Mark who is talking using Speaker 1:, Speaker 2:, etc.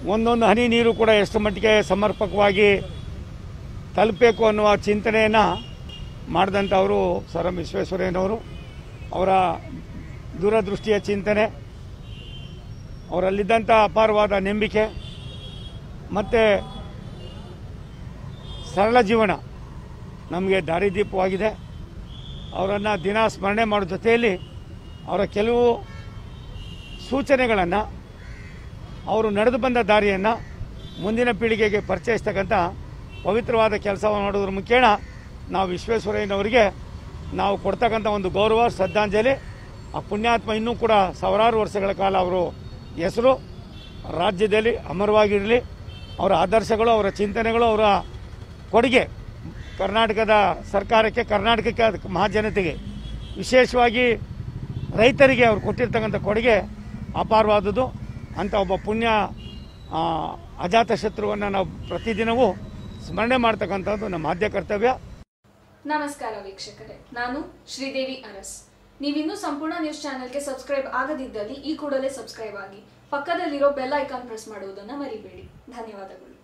Speaker 1: ಒಂದೊಂದು ಹನಿ ನೀರು ಕೂಡ ಎಷ್ಟು ಮಟ್ಟಿಗೆ ಸಮರ್ಪಕವಾಗಿ ತಲುಪಬೇಕು ಅನ್ನುವ ಚಿಂತನೆಯನ್ನು ಮಾಡಿದಂಥವರು ಸರ್ ಎಂ ವಿಶ್ವೇಶ್ವರಯ್ಯನವರು ಅವರ ದೂರದೃಷ್ಟಿಯ ಚಿಂತನೆ ಅವರಲ್ಲಿದ್ದಂಥ ಅಪಾರವಾದ ನಂಬಿಕೆ ಮತ್ತು ಸರಳ ಜೀವನ ನಮಗೆ ದಾರಿದೀಪವಾಗಿದೆ ಅವರನ್ನು ದಿನ ಸ್ಮರಣೆ ಮಾಡೋ ಜೊತೆಯಲ್ಲಿ ಅವರ ಕೆಲವು ಸೂಚನೆಗಳನ್ನು ಅವರು ನಡೆದು ಬಂದ ದಾರಿಯನ್ನು ಮುಂದಿನ ಪೀಳಿಗೆಗೆ ಪರಿಚಯಿಸ್ತಕ್ಕಂಥ ಪವಿತ್ರವಾದ ಕೆಲಸವನ್ನು ಮಾಡೋದ್ರ ಮುಖೇನ ನಾವು ವಿಶ್ವೇಶ್ವರಯ್ಯನವರಿಗೆ ನಾವು ಕೊಡ್ತಕ್ಕಂಥ ಒಂದು ಗೌರವ ಶ್ರದ್ಧಾಂಜಲಿ ಆ ಪುಣ್ಯಾತ್ಮ ಇನ್ನೂ ಕೂಡ ಸಾವಿರಾರು ವರ್ಷಗಳ ಕಾಲ ಅವರು ಹೆಸರು ರಾಜ್ಯದಲ್ಲಿ ಅಮರವಾಗಿರಲಿ ಅವರ ಆದರ್ಶಗಳು ಅವರ ಚಿಂತನೆಗಳು ಅವರ ಕೊಡುಗೆ ಕರ್ನಾಟಕದ ಸರ್ಕಾರಕ್ಕೆ ಕರ್ನಾಟಕಕ್ಕೆ ಅದಕ್ಕೆ ಮಹಾಜನತೆಗೆ ವಿಶೇಷವಾಗಿ ರೈತರಿಗೆ ಅವರು ಕೊಟ್ಟಿರ್ತಕ್ಕಂಥ ಕೊಡುಗೆ ಅಪಾರವಾದದ್ದು ಅಂಥ ಒಬ್ಬ ಪುಣ್ಯ ಆ, ಅಜಾತ ಶತ್ರುವನ್ನು ನಾವು ಪ್ರತಿದಿನವೂ ಸ್ಮರಣೆ ಮಾಡ್ತಕ್ಕಂಥದ್ದು ನಮ್ಮ ಆದ್ಯ ಕರ್ತವ್ಯ
Speaker 2: ನಮಸ್ಕಾರ ವೀಕ್ಷಕರೇ ನಾನು ಶ್ರೀದೇವಿ ಅರಸ್ ನೀವಿನ್ನೂ ಸಂಪೂರ್ಣ ನ್ಯೂಸ್ ಚಾನೆಲ್ಗೆ ಸಬ್ಸ್ಕ್ರೈಬ್ ಆಗದಿದ್ದಲ್ಲಿ ಈ ಕೂಡಲೇ ಸಬ್ಸ್ಕ್ರೈಬ್ ಆಗಿ ಪಕ್ಕದಲ್ಲಿರೋ ಬೆಲ್ ಐಕಾನ್ ಪ್ರೆಸ್ ಮಾಡುವುದನ್ನು ಮರಿಬೇಡಿ ಧನ್ಯವಾದಗಳು